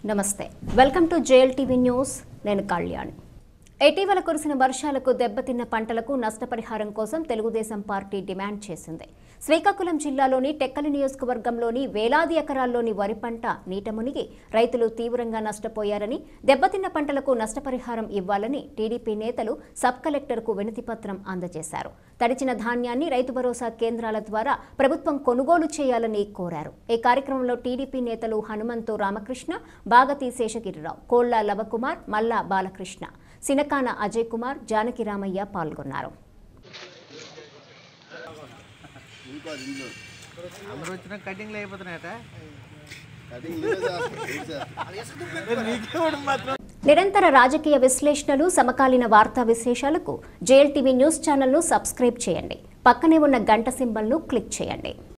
నమస్తే welcome to JL TV news నేను కళ్యాణ్ ఇటీవల కురిసిన వర్షాలకు దెబ్బతిన్న పంటలకు నష్టపరిహారం కోసం తెలుగుదేశం పార్టీ డిమాండ్ చేసింది శ్రీకాకుళం జిల్లాలోని టెక్కలి నియోజకవర్గంలోని వేలాది ఎకరాల్లోని వరి పంట నీట మునిగి రైతులు తీవ్రంగా నష్టపోయారని దెబ్బతిన్న పంటలకు నష్టపరిహారం ఇవ్వాలని టీడీపీ నేతలు సబ్ కలెక్టర్కు వినతిపత్రం అందజేశారు తడిచిన ధాన్యాన్ని రైతు భరోసా కేంద్రాల ద్వారా ప్రభుత్వం కొనుగోలు చేయాలని కోరారు ఈ కార్యక్రమంలో టీడీపీ నేతలు హనుమంతు రామకృష్ణ బాగతి శేషగిరిరావు కోళ్ల లవకుమార్ మల్లా బాలకృష్ణ సినకాన అజయ్ కుమార్ జానకి రామయ్య పాల్గొన్నారు అందరూ వచ్చిన కటింగ్లు అయిపోతున్నాయట నిరంతర రాజకీయ విశ్లేషణలు సమకాలీన వార్తా విశేషాలకు జేఎల్ టీవీ న్యూస్ ఛానల్ను సబ్స్క్రైబ్ చేయండి పక్కనే ఉన్న గంట సింబల్ను క్లిక్ చేయండి